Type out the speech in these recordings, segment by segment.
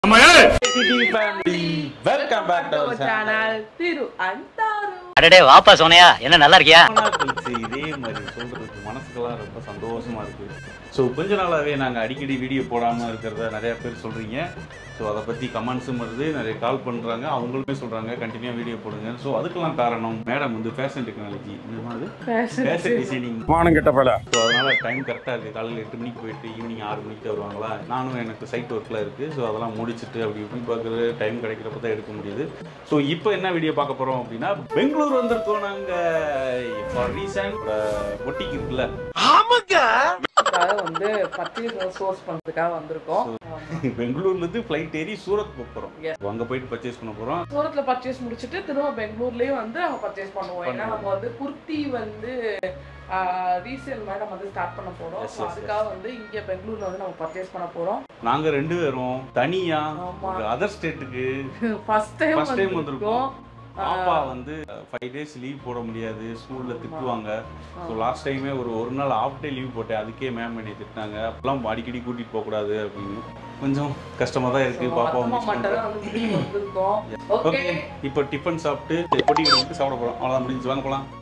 Welcome back to our channel திரு அந்தாரு அடடே வாப்பா சோனையா என்ன நல்லா இருக்கியா கழிச்சு இதே மாதிரி சொல்றதுக்கு மனசுக்கெல்லாம் ரொம்ப சந்தோஷமா இருக்கு ஸோ கொஞ்ச நாளாவே நாங்க அடிக்கடி வீடியோ போடாம இருக்கிறத நிறைய பேர் சொல்றீங்க ஸோ அதை பத்தி கமெண்ட்ஸும் வருது நிறைய கால் பண்றாங்க அவங்களுமே சொல்றாங்க கண்டினியூ வீடியோ போடுங்க ஸோ அதுக்கெல்லாம் காரணம் மேடம் வந்து ஃபேஷன் டெக்னாலஜி இந்த மாதிரி Fashion ஃபேஷன் டிசைனிங் மானம் கெட்ட பல ஸோ அதனால டைம் கரெக்டாக இருக்குது காலையில் எட்டு மணிக்கு போயிட்டு ஈவினிங் ஆறு மணிக்கு வருவாங்களா நானும் எனக்கு சைட் ஒர்க்கில் இருக்குது ஸோ அதெல்லாம் முடிச்சுட்டு அப்படி இப்படி பார்க்குறது டைம் கிடைக்கிறப்ப தான் எடுக்க முடியுது ஸோ இப்போ என்ன வீடியோ பார்க்க போகிறோம் அப்படின்னா பெங்களூர் வந்திருக்கோம் நாங்கள் ஃபார் ரீசன் ஒட்டிக்கு இருக்குல்ல அதுக்காக வந்து பர்ச்சேஸ் சோர்ஸ் பண்றதுக்காக வந்திருக்கோம் பெங்களூர்லேருந்து ஃப்ளைட் ஏறி சூரத் போக போகிறோம் Yes. அங்கே போயிட்டு பர்ச்சேஸ் பண்ண போகிறோம் சூரத்ல பர்ச்சேஸ் முடிச்சுட்டு திரும்ப பெங்களூர்லயும் வந்து நம்ம பர்ச்சேஸ் பண்ணுவோம் ஏன்னா நம்ம வந்து குர்த்தி வந்து ரீசேல் மாதிரி நம்ம வந்து ஸ்டார்ட் பண்ண போறோம் Yes, So yes, அதுக்காக வந்து இங்க பெங்களூர்ல வந்து நம்ம பர்ச்சேஸ் பண்ண போறோம் நாங்கள் ரெண்டு பேரும் தனியாக ஆமா. அதர் ஸ்டேட்டுக்கு ஃபர்ஸ்ட் டைம் ஃபர்ஸ்ட் டைம் வந்திருக்கோம் வந்திருக்கோம் பாப்பா வந்து ஃபைவ் டேஸ் லீவ் போட முடியாது ஸ்கூல்ல திட்டுவாங்க ஸோ லாஸ்ட் டைமே ஒரு ஒரு நாள் ஆஃப் டே லீவ் போட்டேன் அதுக்கே மேம் என்னை திட்டினாங்க அப்பெல்லாம் அடிக்கடி கூட்டிட்டு போக கூடாது அப்படின்னு கொஞ்சம் கஷ்டமா தான் இருக்கு பாப்பாவை மொத்தமா மிஸ் மட்டும் பண்றேன் தான் வந்து வீட்டுக்கு வந்திருக்கோம் ஓகே ஓகே இப்போ டிஃபன் சாப்பிட்டு பொட்டி கிடக்கு சாப்பிட போறோம் அவ்வளோதான் முடிஞ்சு வாங்க போலாம்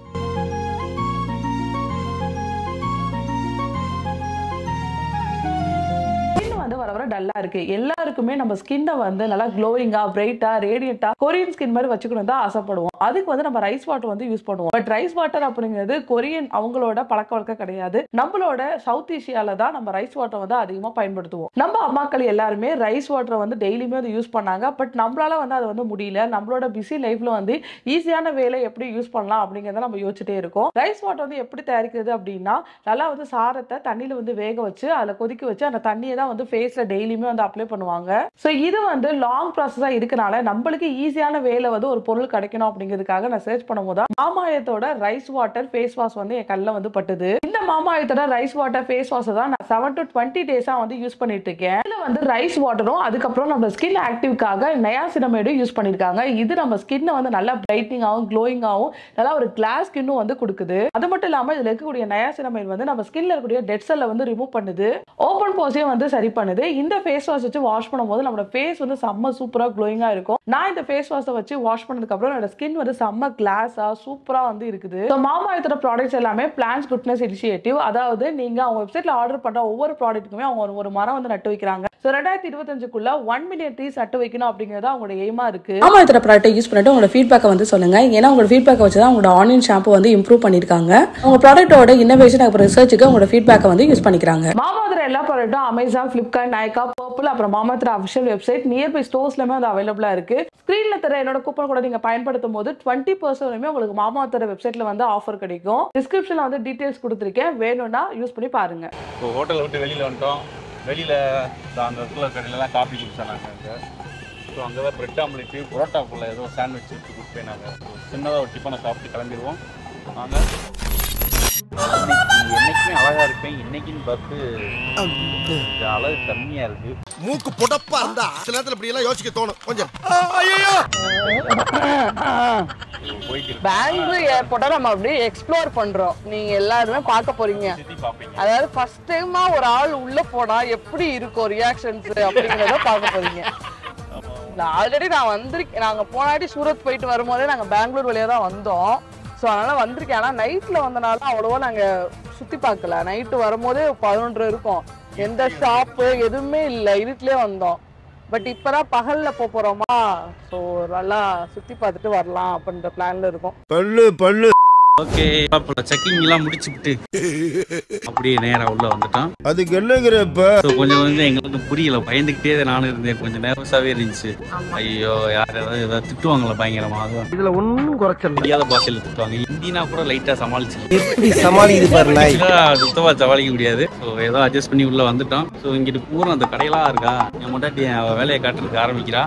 ஸ்கின் வந்து வர வர டல்லா இருக்கு எல்லாருக்குமே நம்ம ஸ்கின்னை வந்து நல்லா க்ளோயிங்கா பிரைட்டா ரேடியண்டா கொரியன் ஸ்கின் மாதிரி வச்சுக்கணும் தான் ஆசைப்படுவோம் அதுக்கு வந்து நம்ம ரைஸ் வாட்டர் வந்து யூஸ் பண்ணுவோம் பட் ரைஸ் வாட்டர் அப்படிங்கிறது கொரியன் அவங்களோட பழக்க வழக்கம் கிடையாது நம்மளோட சவுத் ஏஷியால தான் நம்ம ரைஸ் வாட்டர் வந்து அதிகமா பயன்படுத்துவோம் நம்ம அம்மாக்கள் எல்லாருமே ரைஸ் வாட்டரை வந்து டெய்லியுமே வந்து யூஸ் பண்ணாங்க பட் நம்மளால வந்து அது வந்து முடியல நம்மளோட பிஸி லைஃப்ல வந்து ஈஸியான வேலை எப்படி யூஸ் பண்ணலாம் அப்படிங்கிறத நம்ம யோசிச்சுட்டே இருக்கோம் ரைஸ் வாட்டர் வந்து எப்படி தயாரிக்கிறது அப்படின்னா நல்லா வந்து சாரத்தை தண்ணியில வந்து வேக வச்சு அதில் கொதிக்க வச்சு அந்த தண்ணியை தான் வந்து ஃபேஸ்ல டெய்லியுமே வந்து அப்ளை பண்ணுவாங்க ஸோ இது வந்து லாங் ப்ராசஸாக இருக்கனால நம்மளுக்கு ஈஸியான வேலை வந்து ஒரு பொருள் கிடைக்கணும் அப்படிங்கிறதுக்காக நான் சர்ச் பண்ணும்போது தான் மாமாயத்தோட ரைஸ் வாட்டர் ஃபேஸ் வாஷ் வந்து என் கல்ல வந்து பட்டுது இந்த மாமாயத்தோட ரைஸ் வாட்டர் ஃபேஸ் வாஷை தான் நான் செவன் டு டுவெண்ட்டி டேஸா வந்து யூஸ் பண்ணிட்டு இருக்கேன் இதுல வந்து ரைஸ் வாட்டரும் அதுக்கப்புறம் நம்ம ஸ்கின் ஆக்டிவ்க்காக நயாசினமேடும் யூஸ் பண்ணிருக்காங்க இது நம்ம ஸ்கின்னை வந்து நல்லா பிரைட்டிங்காகவும் க்ளோயிங்காகவும் நல்லா ஒரு கிளாஸ் ஸ்கின்னும் வந்து கொடுக்குது அது மட்டும் இல்லாம இதுல இருக்கக்கூடிய நயாசினமைட் வந்து நம்ம ஸ்கின்ல இருக்கக்கூடிய டெட் செல்லை வந்து ரிமூவ் பண்ணுது ஓப்பன் போஸையும் வந்து சரி பண்ணுது இந்த ஃபேஸ் வாஷ் வச்சு வாஷ் பண்ணும்போது நம்மளோட ஃபேஸ் வந்து செம்ம சூப்பரா க்ளோயிங்கா இருக்கும் நான் இந்த ஃபேஸ் வாஷை வச்சு வாஷ் பண்ணதுக்கு அப்புறம் என்னோட ஸ்கின் வந்து செம்ம கிளாஸா சூப்பரா வந்து இருக்குது So, மாமாயத்தோட ப்ராடக்ட்ஸ் எல்லாமே பிளான்ஸ் குட்னஸ் இனிஷியேட்டிவ் அதாவது நீங்க அவங்க வெப்சைட்ல ஆர்டர் பண்ற ஒவ்வொரு ப்ராடக்ட்டுக்குமே அவங்க ஒரு- ஒரு மரம் வந்து நட்டு வைக்கிறாங்க ஸோ ரெண்டாயிரத்தி இருபத்தஞ்சுக்குள்ள ஒன் மில்லியன் ட்ரீஸ் நட்டு வைக்கணும் அப்படிங்கிறது அவங்களோட எய்மா இருக்கு ஆமா இதோட ப்ராடக்ட்டை யூஸ் பண்ணிட்டு உங்களோட ஃபீட்பேக்கை வந்து சொல்லுங்க ஏன்னா உங்களோட ஃபீட்பேக்கை வச்சு தான் உங்களோட ஆன்லைன் ஷாம்பு வந்து இம்ப்ரூவ் பண்ணிருக்காங்க உங்க ப்ராடக்ட்டோட இன்னோவேஷன் அப்புறம் ரிசர்ச்சுக்கு உங்களோட ஃபீட்பேக்கை வந்து யூஸ் பண்ணிக்கிறாங்க மாமாத்திர எல்லா ப்ராடக்ட்டும் அமேசான் ஃப்ளிப்கார்ட் நைகா பர்பிள் அப்புறம் மாமாத்திர அஃபிஷியல் வெப்சைட் நியர்பை ஸ்டோர்ஸ்லயுமே வந்து அவைலபிளா இருக்கு ஸ்க்ரீன்ல தர என்னோட கூப்பன் கூட நீங்க பயன்படுத்தும் போது டுவெண்ட்டி பர்சன்ட் உங்களுக்கு மாமாத்திர வெப்சைட்ல வந்து ஆஃபர் கிடைக்கும் டிஸ்கிரிப்ஷன்ல வந்து டீடைல்ஸ் கொடுத்துருக்கேன் வேணும்னா யூஸ் பண்ணி பாருங்க இப்போ ஹோட்டலை விட்டு வெளியில் வந்துட்டோம் வெளியில் அந்த இடத்துல கடையிலலாம் காஃபி குடிச்சாங்க அங்கே ஸோ அங்கே தான் பிரெட் ஆம்லெட்டு புரோட்டாக்குள்ள ஏதோ சாண்ட்விச் வச்சு கொடுத்து போயினாங்க சின்னதாக ஒரு டிஃபனை சாப்பிட்டு கிளம்பிடுவோம் வாங்க இன்னைக்கு என்னைக்குமே அழகா இருப்பேன் இன்னைக்குன்னு பார்த்து கொஞ்சம் அழகு கம்மியா இருக்கு மூக்கு புடப்பா இருந்தா சில நேரத்துல இப்படி எல்லாம் யோசிக்க தோணும் கொஞ்சம் ஐயோ போயிட்டு இருக்கு பெங்களூர் ஏர்போர்ட்டை நம்ம அப்படியே எக்ஸ்ப்ளோர் பண்றோம் நீங்க எல்லாருமே பார்க்க போறீங்க சுற்றி பார்ப்பீங்க அதாவது ஃபர்ஸ்ட் டைமா ஒரு ஆள் உள்ள போனா எப்படி இருக்கும் ரியாக்ஷன்ஸ் அப்படிங்கறத பார்க்க போறீங்க ஆல்ரெடி நான் வந்திருக்கேன் நாங்க போனாடி சூரத் போயிட்டு வரும்போதே நாங்க பெங்களூர் வழியா தான் வந்தோம் ஸோ அதனால வந்திருக்கேன் ஆனா நைட்ல வந்தனால அவ்வளோவா நாங்க சுத்தி பார்க்கல நைட்டு வரும்போதே பதினொன்று இருக்கும் எந்த ஷாப்பு எதுவுமே இல்லை இருட்டிலே வந்தோம் பட் இப்பதான் பகல்ல போக போறோமா ஸோ நல்லா சுத்தி பார்த்துட்டு வரலாம் அப்படின்ற பிளான்ல இருக்கோம் பல்லு பல்லு ஓகே செக்கிங் எல்லாம் முடிச்சுக்கிட்டு அப்படியே நேரா உள்ள வந்துட்டோம் அதுக்கு என்னங்கிறப்ப ஸோ கொஞ்சம் கொஞ்சம் எங்களுக்கு புரியல பயந்துக்கிட்டே நானும் இருந்தேன் கொஞ்சம் நேரஸாவே இருந்துச்சு ஐயோ யார் ஏதாவது ஏதாவது திட்டுவாங்களா பயங்கரமா அதுவும் இதுல ஒன்னும் குறைச்சல தெரியாத பாஷையில திட்டுவாங்க ஹிந்தினா கூட லைட்டா சமாளிச்சு எப்படி சமாளிக்குது பாரு நாய் சுத்தமா சமாளிக்க முடியாது ஸோ ஏதோ அட்ஜஸ்ட் பண்ணி உள்ள வந்துட்டோம் ஸோ இங்கிட்டு பூரா அந்த கடையெல்லாம் இருக்கா என் முட்டாட்டி அவ வேலையை காட்டுறதுக்கு ஆரம்பிக்கிறா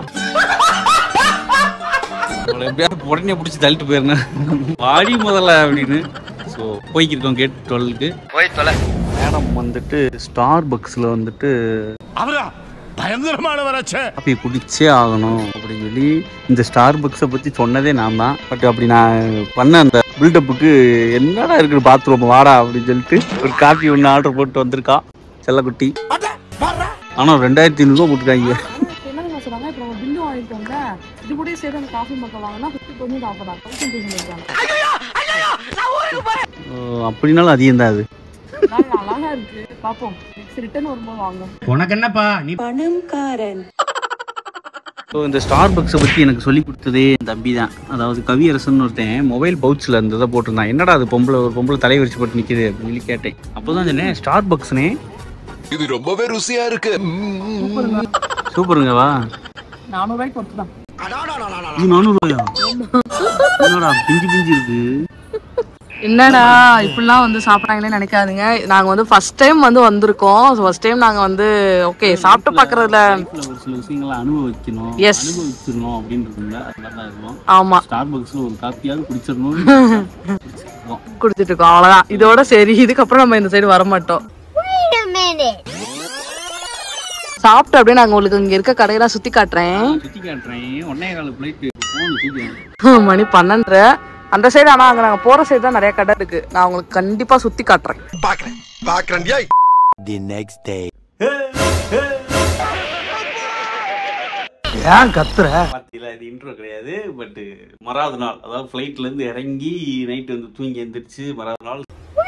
அவளை எப்படியாவது உடனே பிடிச்சி தள்ளிட்டு போயிருந்தேன் வாடி முதல்ல அப்படின்னு ஸோ போய்க்கிருக்கோம் கேட் டுவெல்க்கு போய் தொலை மேடம் வந்துட்டு ஸ்டார் பக்ஸில் வந்துட்டு அவரா பயங்கரமானவராச்சே காஃபி குடிச்சே ஆகணும் அப்படின்னு சொல்லி இந்த ஸ்டார் பக்ஸை பற்றி சொன்னதே நான் தான் பட் அப்படி நான் பண்ண அந்த பில்டப்புக்கு என்னடா இருக்குது பாத்ரூம் வாடா அப்படின்னு சொல்லிட்டு ஒரு காஃபி ஒன்று ஆர்டர் போட்டு வந்திருக்கா செல்லக்குட்டி ஆனால் ரெண்டாயிரத்தி ஐநூறுரூவா போட்டுருக்காங்க சொல்றாங்க இப்போ நம்ம பில்லு வாங்கிட்டோம்ல இது கூட சேர்த்து அந்த காஃபி மக்கள் வாங்கினா ஃபிஃப்டி பர்சன்ட் ஆஃபர் தான் தௌசண்ட் பண்ணிருக்காங்க அப்படின்னாலும் அதிகம் தான் அது நல்லா அழகா இருக்கு பார்ப்போம் நெக்ஸ்ட் ரிட்டர்ன் வரும்போது வாங்குவோம் உனக்கு என்னப்பா நீ ஸோ இந்த ஸ்டார் பக்ஸை பற்றி எனக்கு சொல்லி கொடுத்ததே என் தம்பி தான் அதாவது கவியரசன் ஒருத்தன் மொபைல் பவுச்சில் இருந்ததை போட்டிருந்தான் என்னடா அது பொம்பளை ஒரு பொம்பளை தலை விரிச்சு போட்டு நிற்கிது அப்படின்னு சொல்லி கேட்டேன் அப்போ தான் சொன்னேன் ஸ்டார் பக்ஸ்னே இது ரொம்பவே ருசியா இருக்கு சூப்பருங்கவா நானூறுவாய்க்கு ஒருத்து தான் இது நானூறுவாயா என்னடா பிஞ்சு பிஞ்சு இருக்கு என்னடா இப்படிலாம் வந்து சாப்பிட்றாங்களே நினைக்காதீங்க நாங்க வந்து ஃபர்ஸ்ட் டைம் வந்து வந்திருக்கோம் ஃபர்ஸ்ட் டைம் நாங்க வந்து ஓகே சாப்பிட்டு பாக்குறதுல லைஃப்ல ஒரு சில விஷயங்களை அனுபவிக்கணும் Yes. அனுபவிச்சிடணும் அப்படின்றதுல அது மாதிரி தான் இருக்கும் ஆமா ஸ்டார் பக்ஸ்ல ஒரு காப்பியாவது குடிச்சிடணும் குடிச்சிருக்கோம். குடுத்துட்டு இருக்கோம் அவ்வளவுதான் இதோட சரி இதுக்கப்புறம் நம்ம இந்த சைடு வர மாட்டோம் சாப்பிட்டு அப்படியே நாங்க உங்களுக்கு இங்க இருக்க கடையெல்லாம் சுத்தி காட்டுறேன் சுத்தி காட்டுறேன் ஒன்னே கால பிளைட் போன் தூக்கி மணி பன்னெண்டரை அந்த சைடு ஆனா அங்க நாங்க போற சைடு தான் நிறைய கடை இருக்கு நான் உங்களுக்கு கண்டிப்பா சுத்தி காட்டுறேன் பாக்குறேன் பாக்குறேன் டேய் ஏன் கத்துற பார்த்தீங்களா இது இன்ட்ரோ கிடையாது பட் மறாவது நாள் அதாவது ஃப்ளைட்ல இருந்து இறங்கி நைட் வந்து தூங்கி எந்திரிச்சு மறாவது நாள்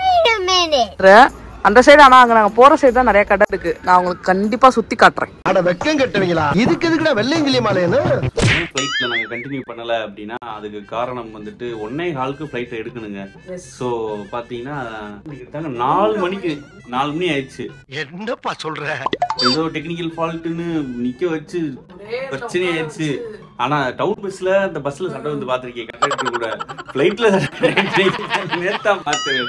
அந்த சைடு ஆனா அங்க நாங்க போற சைடு தான் நிறைய கடை இருக்கு நான் உங்களுக்கு கண்டிப்பா சுத்தி காட்டுறேன் அட வெக்கம் கட்டுவீங்களா இதுக்கு எதுக்குடா வெள்ளையங்கிலி மாலையன்னு ஃப்ளைட்ல நாங்க கண்டினியூ பண்ணல அப்படின்னா அதுக்கு காரணம் வந்துட்டு ஒன்னே ஹாலுக்கு ஃப்ளைட் எடுக்கணுங்க ஸோ பாத்தீங்கன்னா இன்னைக்கு தாங்க நாலு மணிக்கு நாலு மணி ஆயிடுச்சு என்னப்பா சொல்ற ஏதோ டெக்னிக்கல் ஃபால்ட்டுன்னு நிக்க வச்சு பிரச்சனை ஆயிடுச்சு ஆனா டவுன் பஸ்ல அந்த பஸ்ல சண்டை வந்து பாத்திருக்கேன் கண்டக்டர் கூட ஃபிளைட்ல நேத்தா பார்த்தேன்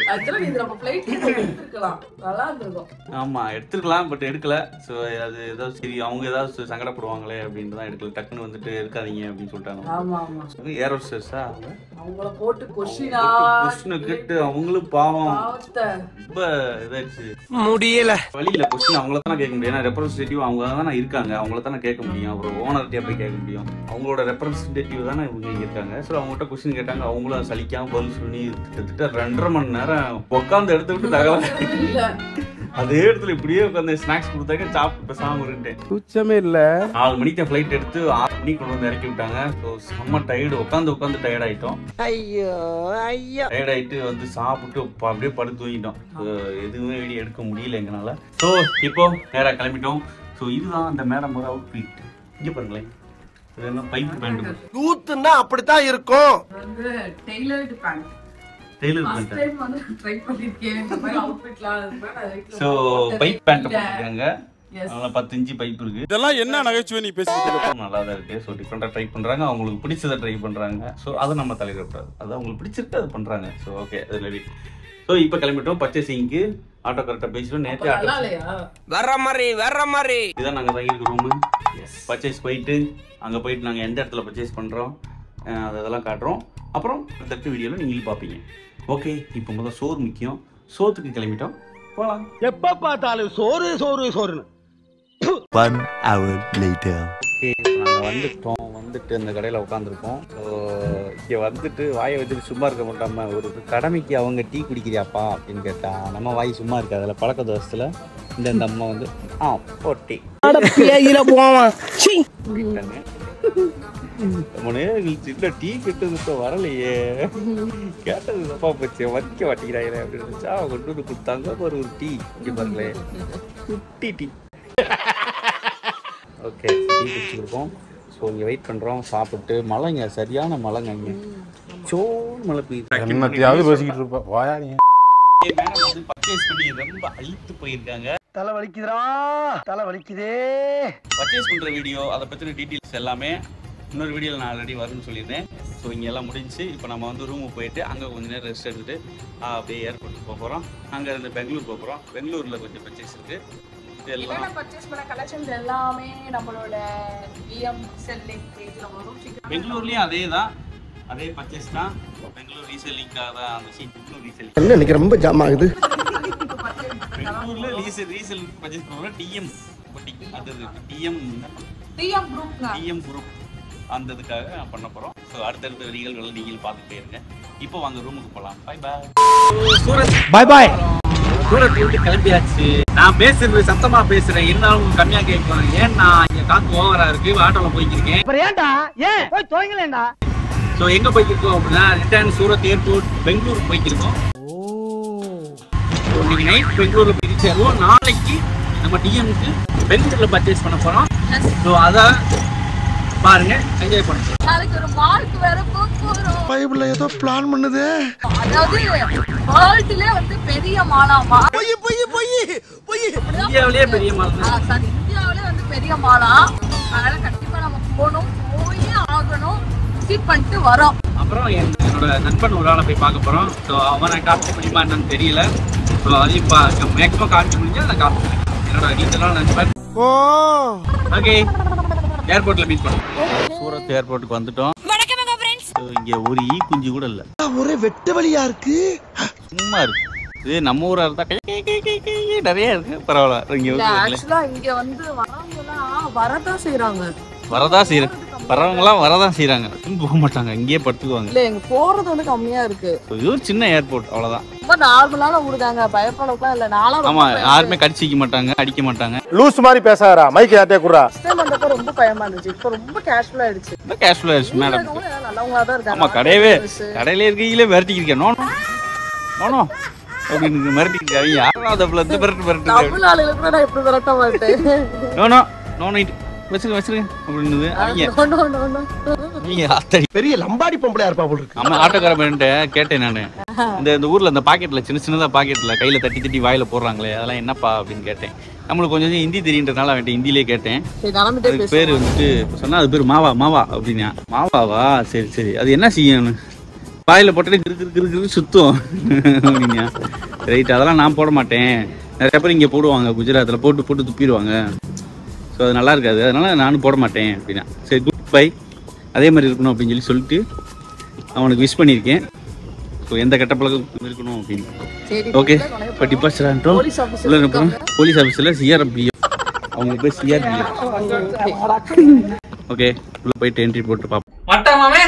நல்லா இருந்திருக்கும் ஆமா எடுத்துருக்கலாம் பட் எடுக்கல ஸோ அது ஏதோ சரி அவங்க ஏதாவது சங்கடப்படுவாங்களே அப்படின்ட்டு தான் எடுக்கல டக்குன்னு வந்துட்டு இருக்காதீங்க அப்படின்னு சொல்லிட்டாங்க ஆமா ஆமா ஏர் ஹோஸ்டர்ஸா அவங்க அவங்கள போட்டு கொஸ்டினா கொஸ்டினை கேட்டு அவங்களும் பாவம் ரொம்ப இதாச்சு முடியல வழியில கொஸ்டின் அவங்கள தானே கேட்க முடியும் ஏன்னா ரெப்ரஸன்டேட்டிவ் அவங்க தானே இருக்காங்க அவங்கள தானே கேட்க முடியும் அப்புறம் ஓனர்கிட்டே போய் கேட்க முடியும் அவங்களோட ரெப்ரஸன்டேட்டிவ் தானே இவங்க இங்க இருக்காங்க ஸோ அவங்ககிட்ட கொஸ்டின் கேட்டாங்க அவங்களும் சலிக்காம பதில் சொல்லி கிட்டத்தட்ட ரெண்டரை மணி நேரம் உட்காந்து எடுத்து விட்டு தகவல் அதே இடத்துல இப்படியே உட்காந்து ஸ்நாக்ஸ் கொடுத்தாக்க சாப்பிட்டு பேசாம இருந்துட்டேன் சுச்சமே இல்ல நாலு மணிக்கு ஃப்ளைட் எடுத்து ஆறு மணிக்கு கொண்டு வந்து இறக்கி விட்டாங்க ஸோ செம்ம டயர்டு உட்காந்து உட்காந்து டயர்ட் ஆயிட்டோம் ஐயோ ஐயோ டயர்ட் ஆயிட்டு வந்து சாப்பிட்டு ப- அப்படியே படுத்து தூங்கிட்டோம் So, எதுவுமே வீடியோ எடுக்க முடியல எங்களால ஸோ இப்போ நேரா கிளம்பிட்டோம் ஸோ இதுதான் அந்த மேடம் ஒரு அவுட்ஃபிட் இங்க பாருங்களேன் இது என்ன பைப் பேண்ட் யூத்துன்னா அப்படித்தான் இருக்கும் வந்து tailored pant tailor first pant time வந்து ட்ரை பண்ணிருக்கேன் இந்த மாதிரி அவுட்ஃபிட்லாம் ஸோ பைப் பேண்ட் போட்டிருக்காங்க அதனால பத்து இன்ச்சு பைப் இருக்கு இதெல்லாம் என்ன நகைச்சுவை நீ பேசிட்டு இருக்க? நல்லா தான் இருக்கு ஸோ டிஃப்ரெண்டாக ட்ரை பண்றாங்க அவங்களுக்கு பிடிச்சதை ட்ரை பண்றாங்க ஸோ அதை நம்ம தலையிடக்கூடாது அது அவங்களுக்கு பிடிச்சிருக்கு அது பண்றாங்க ஸோ ஓகே அது ரெடி ஸோ இப்போ கிளம்பிட்டோம் பர்ச்சேசிங்க்கு ஆட்டோ கரெக்டாக பேசிட்டோம் நேற்று ஆட்டோ நல்லா இல்லையா வர்ற மாதிரி வர்ற மாதிரி இதுதான் நாங்கள் தங்கியிருக்க ரூமு பர்ச்சேஸ் போயிட்டு அங்கே போயிட்டு நாங்கள் எந்த இடத்துல பர்ச்சேஸ் பண்ணுறோம் அது அதெல்லாம் காட்டுறோம் அப்புறம் அடுத்தடுத்த வீடியோவில் நீங்களும் பார்ப்பீங்க ஓகே இப்போ முதல் சோறு முக்கியம் சோத்துக்கு கிளம்பிட்டோம் போகலாம் எப்ப பார்த்தாலும் சோறு சோறு சோறுன்னு ஓகே நாங்கள் வந்துட்டோம் வந்துட்டு அந்த கடையில் உட்காந்துருக்கோம் ஸோ இங்கே வந்துட்டு வாயை வச்சுட்டு சும்மா இருக்க மாட்டாம ஒரு கடமைக்கு அவங்க டீ குடிக்கிறியாப்பா அப்படின்னு கேட்டா நம்ம வாய் சும்மா இருக்கு அதில் பழக்க தோசத்தில் இந்த இந்த அம்மா வந்து ஆ போட்டி போவான் அப்படின்ட்டாங்க ரொம்ப நேரம் கழிச்சு இல்லை டீ கெட்டது வரலையே கேட்டது தப்பா போச்சு வரிக்க மாட்டேங்கிறாங்களே அப்படின்னு நினைச்சா அவங்க கொண்டு வந்து கொடுத்தாங்க ஒரு ஒரு டீ இங்கே பாருங்களேன் குட்டி டீ ஓகே டீ குடிச்சு கொடுப்போம் ஸோ இங்கே வெயிட் பண்ணுறோம் சாப்பிட்டு மழைங்க சரியான மழைங்க இங்கே சோன் மழை பெய்யுது என்னத்தையாவது பேசிக்கிட்டு இருப்ப வாயா நீ மேடம் வந்து பர்ச்சேஸ் பண்ணி ரொம்ப அழுத்து போயிருக்காங்க தலை வலிக்குதுடா தலை வலிக்குதே பர்ச்சேஸ் பண்ணுற வீடியோ அதை பற்றின டீட்டெயில்ஸ் எல்லாமே இன்னொரு வீடியோவில் நான் ஆல்ரெடி வரும்னு சொல்லியிருந்தேன் ஸோ இங்கே எல்லாம் முடிஞ்சு இப்போ நம்ம வந்து ரூமுக்கு போயிட்டு அங்கே கொஞ்சம் நேரம் ரெஸ்ட் எடுத்துட்டு ஆ, அப்படியே ஏர்போர்ட்டுக்கு போக போகிறோம் அங்கே இருந்து பெங்களூர் போக போகிறோம் பெங்களூரில் கொஞ்சம் பர்ச்சேஸ் இருக்குது இதெல்லாம் பர்ச்சேஸ் பண்ண கலெக்ஷன்ஸ் எல்லாமே நம்மளோட பிஎம் செல்லிங் பேஜ்ல வரும் பெங்களூர்லேயும் அதே தான் அதே பர்ச்சேஸ் தான் பெங்களூர் ரீசெல்லிங்காக தான் அந்த சீட் பெங்களூர் ரீசெல்லிங் என்ன இன்னைக்கு ரொம்ப ஜாம் ஆகுது பெங்களூரில் ரீசெல் ரீசெல் பர்ச்சேஸ் பண்ணுறோம் டிஎம் அது DM PM group DM group அந்த இதுக்காக நான் பண்ண போகிறோம் ஸோ அடுத்தடுத்த நிகழ்வுகளை நீங்களும் பார்த்து போயிருங்க இப்போ வாங்க ரூமுக்கு போகலாம் பை பாய் பாய் பாய் சூரத் விட்டு கிளம்பியாச்சு நான் பேசுறது சத்தமா பேசுறேன் இருந்தாலும் உங்களுக்கு கம்மியா கேட்கலாம் ஏன்னா இங்க காத்து ஓவரா இருக்கு ஆட்டோல போய்க்கிருக்கேன் அப்புறம் ஏன்டா ஏன் போய் துவங்கலேண்டா ஸோ எங்க போய்க்கிருக்கோம் அப்படின்னா ரிட்டர்ன் சூரத் ஏர்போர்ட் பெங்களூர் போய்க்கிருக்கோம் So, இன்னைக்கு நைட் பெங்களூர்ல போய் சேருவோம் நாளைக்கு நம்ம டிஎம்க்கு பெங்களூர்ல பர்ச்சேஸ் பண்ண போறோம் ஸோ அதை பாருங்க என்ஜாய் பண்ணுங்க நாளைக்கு ஒரு மால்க்கு வேற போக போறோம் பைபிள்ல ஏதோ பிளான் பண்ணுது அதாவது வேர்ல்டுலே வந்து பெரிய மாலாமா பொய் பொய் பொய் பொய் இந்தியாவிலேயே பெரிய மால் தான். சாரி இந்தியாவிலே வந்து பெரிய மாலா அதனால கண்டிப்பா நம்ம போகணும் போயே ஆகணும் விசிட் பண்ணிட்டு வரோம் அப்புறம் என் என்னோட நண்பன் ஒரு ஆளை போய் பார்க்க போறோம் ஸோ அவனை காமிக்க முடியுமா என்னன்னு தெரியல ஸோ அதையும் மேக்ஸிமம் காமிக்க முடிஞ்சா அதை காமிக்கிறேன் என்னோட நீச்சலான நண்பன் ஓ ஓகே ஏர்போர்ட்ல மீட் பண்ணுவோம் சூரத் ஏர்போர்ட்டுக்கு வந்துட்டோம் So, இங்க ஒரு ஈ குஞ்சு கூட இல்ல ஒரே வெட்ட வழியா இருக்கு சும்மா இருக்கு இது நம்ம ஊரா இருந்தா கை, கை, கை, கை, கை, நிறைய இருக்கு பரவாயில்ல இங்க வந்து ஆக்சுவலா இங்க வந்து வரவங்கலாம் வரதான் செய்யறாங்க வரதா செய்யறாங்க வரவங்களாம் வரதான் செய்யறாங்க போக மாட்டாங்க இங்கேயே படுத்துக்குவாங்க இல்ல எங்க போறது வந்து கம்மியா இருக்கு So, இது ஒரு சின்ன ஏர்போர்ட் அவ்வளவுதான் ரொம்ப நார்மலான ஊருதாங்க பயப்படலாம் இல்ல நானும் ரொம்ப ஆமா யாருமே கடிச்சிக்க மாட்டாங்க அடிக்க மாட்டாங்க லூஸ் மாதிரி பேசாதடா மைக் யார்ட்டே குடுறா ஃபர்ஸ்ட் டைம் வந்தப்ப ரொம்ப பயமா இருந்துச்சு இப்போ ரொம்ப கேஷுவலா ஆயிடுச்சு ரொம்ப கேஷுவலா ஆயிடுச்சு மேடம் இருக்கவங்க எல்லாம் நல்லவங்களா தான் இருக்காங்க ஆமா கடையவே கடையில இருக்கீங்களே மிரட்டிக்கிறீங்க நோ நோ நோ அப்படின்னு மிரட்டிக்கிறீங்க யாரும் அதை வந்து மிரட்டு மிரட்டு தமிழ் ஆளுகளை கூட நான் இப்படி விரட்ட மாட்டேன் நோ நோ நோ நைட் வச்சிருங்க வச்சிருங்க அப்படின்னு அவங்க No, no, no, no. நீங்க ஆத்தடி பெரிய லம்பாடி பொம்பளையா இருப்பா போல இருக்கு ஆமா ஆட்டோக்காரன்ட்ட கேட்டேன் நானு இந்த இந்த ஊர்ல இந்த பாக்கெட்ல சின்ன சின்னதா பாக்கெட்ல கையில தட்டி தட்டி வாயில போடுறாங்களே அதெல்லாம் என்னப்பா அப்படின்னு கேட்டேன் நம்மளுக்கு கொஞ்சம் கொஞ்சம் ஹிந்தி தெரியுன்றனால அவன்கிட்ட ஹிந்திலே கேட்டேன் சரி நடந்துட்டே அதுக்கு பேசு பேர் வந்துட்டு சொன்னா அது பேர் மாவா மாவா அப்படின்னா மாவாவா சரி சரி அது என்ன செய்யும் வாயில போட்டுட்டு கிரு கிரு கிரு கிரு சுத்தும் அப்படின்னா ரைட் அதெல்லாம் நான் போட மாட்டேன் நிறைய பேர் இங்க போடுவாங்க குஜராத்தில் போட்டு போட்டு துப்பிடுவாங்க ஸோ அது நல்லா இருக்காது அதனால நானும் போட மாட்டேன் அப்படின்னா சரி குட் பை அதே மாதிரி இருக்கணும் அப்படின்னு சொல்லி சொல்லிட்டு அவனுக்கு விஷ் பண்ணியிருக்கேன் ஸோ எந்த கெட்ட பழக்கம் இருக்கணும் அப்படின்னு சரி ஓகே இப்போ டிபாசிட் ஆகிட்டோம் போலீஸ் ஆஃபீஸர் உள்ள அப்புறம் போலீஸ் ஆஃபீஸில் சிஆர்பிஎஃப் அவங்க பேர் சிஆர்பிஎஃப் ஓகே உள்ள போயிட்டு என்ட்ரி போட்டு பார்ப்போம்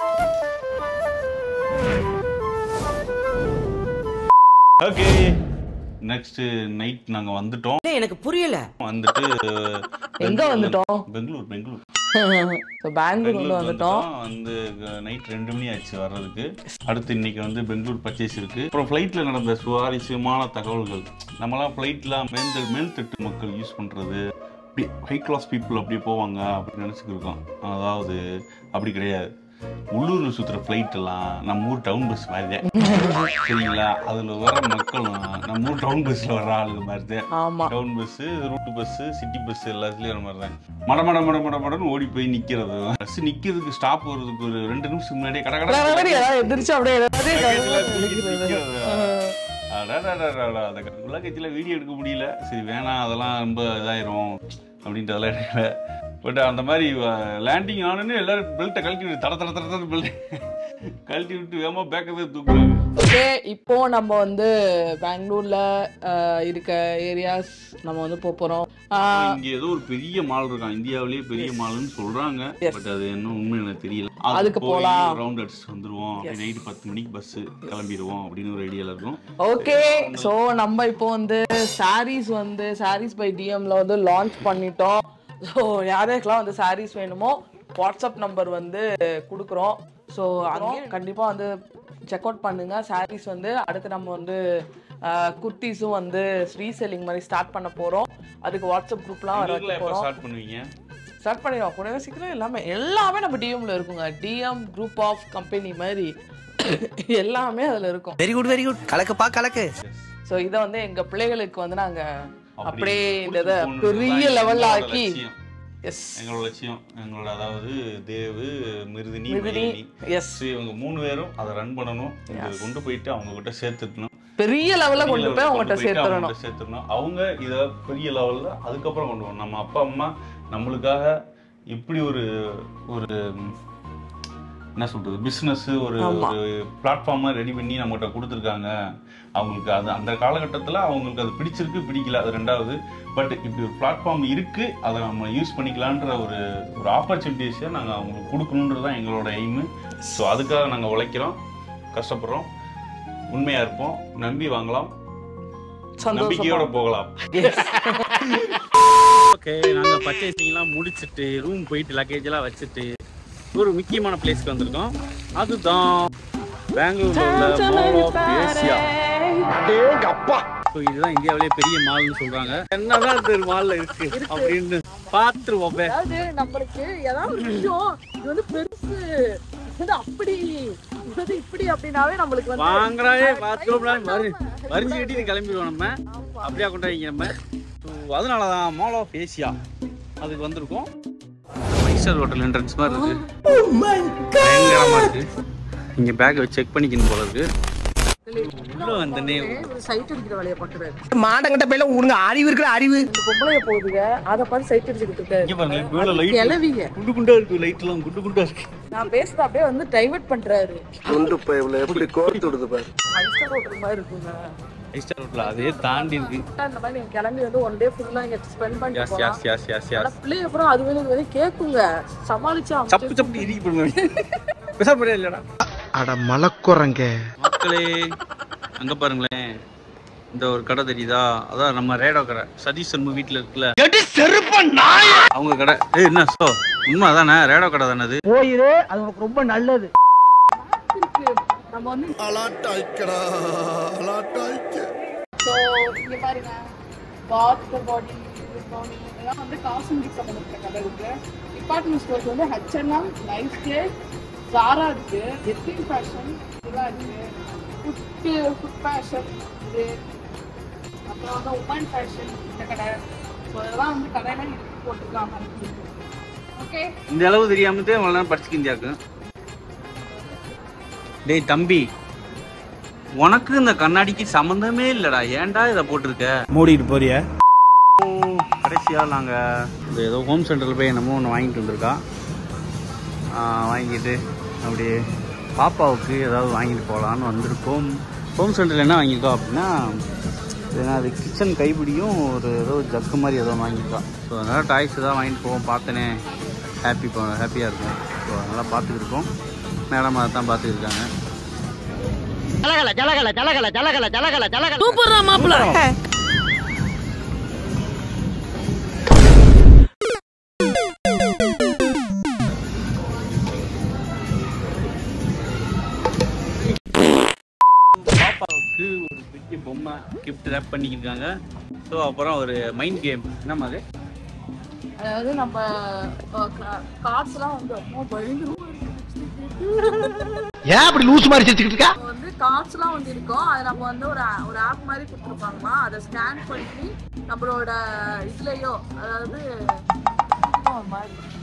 ஓகே நெக்ஸ்ட் நைட் நாங்க வந்துட்டோம் எனக்கு புரியல வந்துட்டு எங்க வந்துட்டோம் பெங்களூர் பெங்களூர் ஸோ பெங்களூர் வந்து பெங்களூர் வந்துட்டோம் வந்துட்டோம் வந்து நைட் ரெண்டு மணி ஆச்சு வர்றதுக்கு அடுத்து இன்னைக்கு வந்து பெங்களூர் பர்ச்சேஸ் இருக்கு அப்புறம் ஃப்ளைட்ல நடந்த சுவாரஸ்யமான தகவல்கள் நம்மலாம் ஃப்ளைட்லாம் மேல் மேல்தட்டு மக்கள் யூஸ் பண்றது அப்படி ஹை கிளாஸ் பீப்புள் அப்படியே போவாங்க அப்படின்னு நினச்சிக்கிருக்கோம் அதாவது அப்படி கிடையாது உள்ளூரில் சுற்றுற ஃப்ளைட் எல்லாம் நம்ம ஊர் டவுன் பஸ் மாதிரி தான் சரிங்களா அதில் வர மக்களும் நம்ம ஊர் டவுன் பஸ்ஸில் வர ஆளுங்க மாதிரி தான் ஆமா town bus route bus city bus எல்லாத்துலயும் வர மாதிரி தான் மட மட மட மட மடன்னு ஓடி போய் நிக்கிறது பஸ் நிக்கிறதுக்கு ஸ்டாப் வர்றதுக்கு ஒரு ரெண்டு நிமிஷம் முன்னாடியே கடை கடை அதாவது ஏதாவது எந்திரிச்சு அப்படியே ஏதாவது அந்த உலகத்தில் வீடியோ எடுக்க முடியல சரி வேணாம் அதெல்லாம் ரொம்ப இதாயிரும் அப்படின்றதெல்லாம் எடுக்கல பட் அந்த மாதிரி லேண்டிங் ஆனோன்னு எல்லாரும் பெல்ட்டை கழட்டி விட்டு தட தட தட தட பெல்ட் கழட்டி விட்டு வேகமாக பேக்கவே தூக்குறாங்க ஓகே இப்போ நம்ம வந்து பெங்களூர்ல அஹ், இருக்க ஏரியாஸ் நம்ம வந்து போக போறோம் ஆஹ், இங்க ஏதோ ஒரு பெரிய மால் இருக்கான் இந்தியாவிலேயே பெரிய மால்னு சொல்றாங்க Yes. பட் அது என்ன உண்மை எனக்கு தெரியல அதுக்கு போலாம். ரவுண்ட் அடிச்சுட்டு வந்துருவோம் நைட்டு பத்து மணிக்கு பஸ் கிளம்பிடுவோம் அப்படின்னு ஒரு ஐடியால இருக்கும் ஓகே ஸோ நம்ம இப்போ வந்து சாரீஸ் வந்து சாரீஸ் பை டிஎம்ல வந்து லான்ச் பண்ணிட்டோம் ஸோ யாருக்கெல்லாம் வந்து சாரீஸ் வேணுமோ வாட்ஸ்அப் நம்பர் வந்து கொடுக்குறோம் ஸோ அங்கேயும் கண்டிப்பாக வந்து செக் அவுட் பண்ணுங்க சாரீஸ் வந்து அடுத்து நம்ம வந்து குர்த்திஸும் வந்து ரீசெல்லிங் மாதிரி ஸ்டார்ட் பண்ண போகிறோம் அதுக்கு வாட்ஸ்அப் குரூப்லாம் வர வைக்க எப்போ போகிறோம் ஸ்டார்ட் பண்ணுவீங்க ஸ்டார்ட் பண்ணிடுவோம் கூடவே சீக்கிரம் எல்லாமே எல்லாமே நம்ம டிஎம்ல இருக்குங்க டிஎம் குரூப் ஆஃப் கம்பெனி மாதிரி எல்லாமே அதில் இருக்கும் வெரி குட் வெரி குட் கலக்குப்பா கலக்கு ஸோ இதை வந்து எங்க பிள்ளைகளுக்கு வந்து நாங்க அப்படி அப்படியே இந்த இதை கொடுத்து போகணுன்றது பெரிய தான் லெவல்ல எங்களோட ஆக்கி லட்சியம். எஸ் எங்களோட லட்சியம் எங்களோட அதாவது தேவு மிருதினி மிருதினி, மயிலினி yes. So, இவங்க மூணு பேரும் அதை ரன் பண்ணணும் இதை கொண்டு போயிட்டு அவங்க கிட்ட சேர்த்துக்கணும் பெரிய லெவல்ல பெரிய கொண்டு level போய் கொண்டு அவங்ககிட்ட போயிட்டு சேர்த்துடணும் அவங்ககிட்ட சேர்த்துடணும் அவங்க இதை பெரிய லெவல்ல அதுக்கப்புறம் கொண்டு வரணும் நம்ம அப்பா அம்மா நம்மளுக்காக இப்படி ஒரு ஒரு ம், என்ன சொல்றது பிசினஸ் ஒரு ஆமா. ஒரு பிளாட்ஃபார்மா ரெடி பண்ணி நம்மகிட்ட கொடுத்துருக்காங்க அவங்களுக்கு அது அந்த காலகட்டத்தில் அவங்களுக்கு அது பிடிச்சிருக்கு பிடிக்கல அது ரெண்டாவது பட் இப்படி ஒரு பிளாட்ஃபார்ம் இருக்கு அதை நம்ம யூஸ் பண்ணிக்கலான்ற ஒரு ஒரு ஆப்பர்ச்சுனிட்டிஸை நாங்கள் அவங்களுக்கு கொடுக்கணுன்றது தான் எங்களோட எய்மு ஸோ அதுக்காக நாங்கள் உழைக்கிறோம் கஷ்டப்படுறோம் உண்மையாக இருப்போம் நம்பி வாங்கலாம் நம்பிக்கையோட போகலாம் ஓகே நாங்க பர்ச்சேசிங்லாம் முடிச்சிட்டு ரூம் போயிட்டு லக்கேஜ் எல்லாம் வச்சுட்டு ஒரு முக்கியமான பிளேஸ்க்கு வந்திருக்கோம் அதுதான் பெங்களூர்ல உள்ள மால் ஆஃப் ஏசியா அப்பா ஸோ இதுதான் இந்தியாவிலேயே பெரிய மால்னு சொல்றாங்க என்னதான் இந்த மால்ல இருக்கு அப்படின்னு பார்த்துருவோம் பே. அதாவது நம்மளுக்கு ஏதாவது ஒரு விஷயம் இது வந்து பெருசு இது வந்து அப்படி இது வந்து இப்படி அப்படின்னாவே நம்மளுக்கு வந்து வாங்குறாயே பார்த்துக்கலாம் வரி வரிஞ்சு கட்டி கிளம்பிடுவோம் நம்ம அப்படியா கொண்டாடிங்க நம்ம ஸோ அதனால தான் மால் ஆஃப் ஏசியா அதுக்கு வந்திருக்கோம் ஃபைவ் ஸ்டார் ஹோட்டல் என்ட்ரன்ஸ் மாதிரி இருக்கு பயங்கரமா இருக்கு இங்க பேக்கை செக் பண்ணிக்கணும் போல இருக்கு உள்ள வந்தனே ஒரு சைட் அடிக்கிற வேலையை பண்றாரு மாடங்கிட்ட போயில உனக்கு அறிவு இருக்கிற அறிவு இந்த பொம்பளைய போகுதுங்க அதை பார்த்து சைட் அடிச்சுக்கிட்டு இருக்காரு இங்க பாருங்க மேல லைட் கிளவிங்க குண்டு குண்டா இருக்கு லைட் எல்லாம் குண்டு குண்டா இருக்கு நான் பேசுறது அப்படியே வந்து டைவர்ட் பண்றாரு குண்டு பைப்ல எப்படி கோர்த்து விடுது பாரு ஃபைவ் ஸ்டார் ஹோட்டல் மாதிரி இருக்குங்க ஃபைவ் ஸ்டார் ஹோட்டல் அதே தாண்டி இருக்கு இந்த மாதிரி நீங்க கிளம்பி வந்து ஒன் டே ஃபுல்லா இங்க ஸ்பெண்ட் பண்ணிட்டு யாஸ் போலாம் யாஸ் யாஸ் யாஸ் ஆனா யாஸ் பிள்ளை அப்புறம் அது வேணும் இது வேணும் கேக்குங்க சமாளிச்சு சப்பு சப்பு இறுக்கி போடுங்க பேசப்படியா இல்லடா அட மலக்குறங்க மக்களே அங்க பாருங்களேன் இந்த ஒரு கடை தெரியுதா அதான் நம்ம ரேடோ கடை சதீஷ் சர்மு வீட்டுல இருக்குல்ல அவங்க கடை ஏய் என்ன சோ உண்மை அதானே ரேடோ கடை தானே அது போயிரு அது உனக்கு ரொம்ப நல்லது நம்ம வந்து அலாட்டாய்க்கடா அலாட்டாய்க்க ஸோ இங்க பாருங்க பாத் பாடி பாடி இதெல்லாம் வந்து காஸ்மெட்டிக் சம்மந்தப்பட்ட கடை இருக்கு டிபார்ட்மெண்ட் ஸ்டோர்ஸ் வந்து ஹெச்என்எம் லைஃப் ஸ்டைல் ஜாரா இருக்கு எத்தின் ஃபேஷன் இதெல்லாம் இருக்கு ஃபுட்டு ஃபுட் ஃபேஷன் இது அப்புறம் வந்து உமன் ஃபேஷன் இந்த கடை ஸோ இதெல்லாம் வந்து கடையில இருக்கு போட்டிருக்காங்க ஓகே இந்த அளவு தெரியாம தான் இவ்வளவு நேரம் படிச்சுக்க இந்தியாவுக்கு டேய் தம்பி உனக்கு இந்த கண்ணாடிக்கு சம்மந்தமே இல்லடா ஏன்டா இதை போட்டிருக்க மூடிட்டு போறிய கடைசியா நாங்க இந்த ஏதோ ஹோம் சென்டரில் போய் என்னமோ ஒன்று வாங்கிட்டு வந்திருக்கா ஆ, வாங்கிட்டு அப்படியே பாப்பாவுக்கு ஏதாவது வாங்கிட்டு போகலான்னு வந்திருக்கோம் ஹோம் சென்டரில் என்ன வாங்கியிருக்கோம் அப்படின்னா இது என்ன அது கிச்சன் கைப்பிடியும் ஒரு ஏதோ ஜக்கு மாதிரி ஏதோ வாங்கியிருக்கா ஸோ அதனால் டாய்ஸ் ஏதாவது வாங்கிட்டு போவோம் பார்த்தனே ஹாப்பி ஹாப்பியாக இருக்கும் ஸோ அதனால் பார்த்துக்கிருக்கோம் மேடம் அதை தான் பார்த்துக்கிருக்காங்க ஜலகல ஜலகல ஜலகல ஜலகல ஜலகல ஜலகல சூப்பரா மாப்பிள்ள பாப்பாவுக்கு ஒரு பெரிய பொம்மை கிஃப்ட் ரேப் பண்ணிக்கிருக்காங்க ஸோ அப்புறம் ஒரு மைண்ட் கேம் என்ன மாதிரி அதாவது நம்ம கார்ட்ஸ்லாம் வந்து ரொம்ப பயங்கரமா ஏன் அப்படி லூஸ் மாதிரி சிரிச்சுக்கிட்டு இருக்கா இப்போ வந்து கார்ட்ஸ்லாம் வந்து இருக்கும் அது நம்ம வந்து ஒரு ஒரு ஆப் மாதிரி கொடுத்துருப்பாங்கம்மா அதை ஸ்கேன் பண்ணி நம்மளோட இதுலயோ அதாவது ஒரு மாதிரி